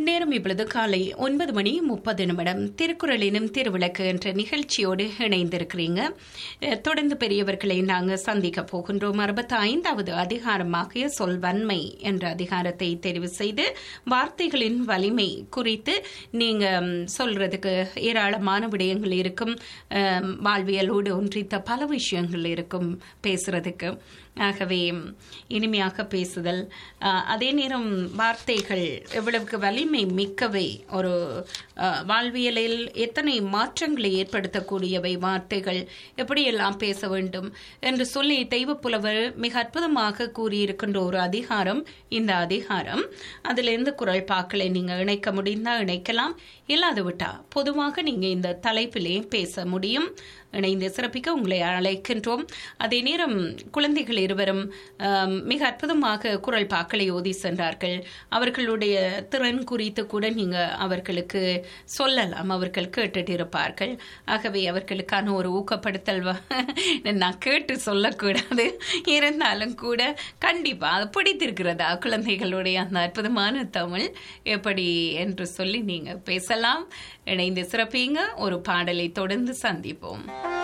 நேரம் இப்பொழுது காலை ஒன்பது மணி முப்பது நிமிடம் திருக்குறள் எனும் திருவிளக்கு என்ற நிகழ்ச்சியோடு இணைந்திருக்கிறீங்க அஹ், தொடர்ந்து பெரியவர்களை நாங்கள் சந்திக்க போகின்றோம் அறுபத்தி ஐந்தாவது அதிகாரமாகிய சொல்வன்மை என்ற அதிகாரத்தை தெரிவு செய்து வார்த்தைகளின் வலிமை குறித்து நீங்க ம், சொல்றதுக்கு ஏராளமான விடயங்கள் இருக்கும் அஹ், வாழ்வியலோடு ஒன்றித்த பல விஷயங்கள் இருக்கும் பேசுறதுக்கு ஆகவே இனிமையாக பேசுதல் அஹ், அதே நேரம் வார்த்தைகள் எவ்வளவுக்கு வலிமை மிக்கவை ஒரு அஹ், வாழ்வியலில் எத்தனை மாற்றங்களை ஏற்படுத்தக்கூடியவை வார்த்தைகள் எப்படியெல்லாம் பேச வேண்டும் என்று சொல்லி தெய்வப்புலவர் மிக அற்புதமாக கூறியிருக்கின்ற ஒரு அதிகாரம் இந்த அதிகாரம் அதில் எந்த குரல் பாக்களை நீங்க இணைக்க முடிந்தா இணைக்கலாம் இல்லாது விட்டா பொதுவாக நீங்க இந்த தலைப்பிலே பேச முடியும் இணைந்து சிறப்பிக்க உங்களை அழைக்கின்றோம் அதே நேரம் குழந்தைகள் இருவரும் ஆம், மிக அற்புதமாக குரல் பாக்களை ஓதி சென்றார்கள் அவர்களுடைய திறன் குறித்து கூட நீங்க அவர்களுக்கு சொல்லலாம் அவர்கள் கேட்டுட்டு இருப்பார்கள் ஆகவே அவர்களுக்கான ஒரு ஊக்கப்படுத்தல் வ- நான் கேட்டு சொல்லக்கூடாது இருந்தாலும் கூட கண்டிப்பா அது பிடித்திருக்கிறதா குழந்தைகளுடைய அந்த அற்புதமான தமிழ் எப்படி என்று சொல்லி நீங்க பேசலாம் இணைந்து சிறப்பீங்க ஒரு பாடலை தொடர்ந்து சந்திப்போம்